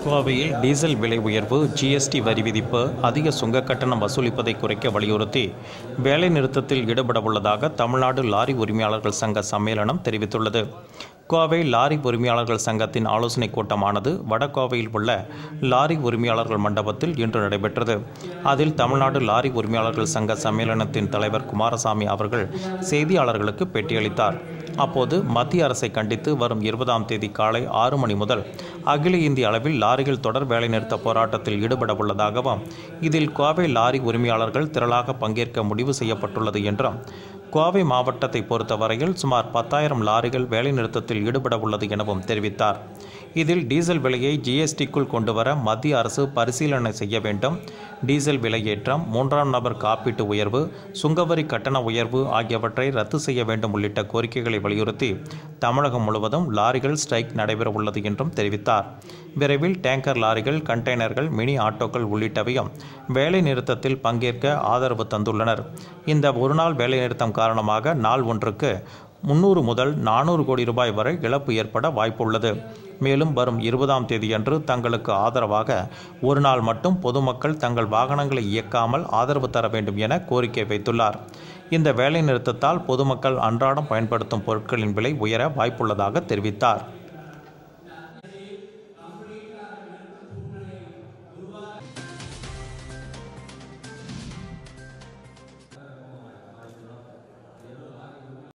கோவையில் டீசல் விலை உயர்வு ஜிஎஸ்டி வரி விதிப்பு அதிக சுங்க கட்டணம் வசூலிப்பதை குறைக்க வலியுறுத்தி வேலைநிறுத்தத்தில் ஈடுபடவுள்ளதாக தமிழ்நாடு லாரி உரிமையாளர்கள் சங்க சம்மேளனம் தெரிவித்துள்ளது கோவை லாரி உரிமையாளர்கள் சங்கத்தின் ஆலோசனைக் கூட்டமானது வடகோவையில் உள்ள லாரி உரிமையாளர்கள் மண்டபத்தில் இன்று நடைபெற்றது அதில் தமிழ்நாடு லாரி உரிமையாளர்கள் சங்க சம்மேளனத்தின் தலைவர் குமாரசாமி அவர்கள் செய்தியாளர்களுக்கு பேட்டியளித்தார் அப்போது மத்திய அரசை கண்டித்து வரும் இருபதாம் தேதி காலை ஆறு மணி முதல் அகில இந்திய அளவில் லாரிகள் தொடர் வேலைநிறுத்த போராட்டத்தில் ஈடுபட உள்ளதாகவும் இதில் கோவை லாரி உரிமையாளர்கள் திரளாக பங்கேற்க முடிவு செய்யப்பட்டுள்ளது என்றும் கோவை மாவட்டத்தை பொறுத்தவரையில் சுமார் பத்தாயிரம் லாரிகள் வேலைநிறுத்தத்தில் ஈடுபட உள்ளது எனவும் தெரிவித்தார் இதில் டீசல் விலையை ஜிஎஸ்டிக்குள் கொண்டுவர மத்திய அரசு பரிசீலனை செய்ய வேண்டும் டீசல் விலையேற்றம் மூன்றாம் நபர் காப்பீட்டு உயர்வு சுங்கவரி கட்டண உயர்வு ஆகியவற்றை ரத்து செய்ய வேண்டும் உள்ளிட்ட கோரிக்கைகளை வலியுறுத்தி தமிழகம் முழுவதும் லாரிகள் ஸ்ட்ரைக் நடைபெற உள்ளது என்றும் தெரிவித்தார் விரைவில் டேங்கர் லாரிகள் கண்டெய்னர்கள் மினி ஆட்டோக்கள் உள்ளிட்டவையும் வேலை நிறுத்தத்தில் பங்கேற்க ஆதரவு தந்துள்ளனர் இந்த ஒருநாள் வேலைநிறுத்தம் காரணமாக நாள் ஒன்றுக்கு முன்னூறு முதல் நானூறு கோடி ரூபாய் வரை இழப்பு ஏற்பட வாய்ப்புள்ளது மேலும் வரும் இருபதாம் தேதியன்று தங்களுக்கு ஆதரவாக ஒரு நாள் மட்டும் பொதுமக்கள் தங்கள் வாகனங்களை இயக்காமல் ஆதரவு தர வேண்டும் என கோரிக்கை வைத்துள்ளார் இந்த வேலைநிறுத்தத்தால் பொதுமக்கள் அன்றாடம் பயன்படுத்தும் பொருட்களின் விலை உயர வாய்ப்புள்ளதாக தெரிவித்தார்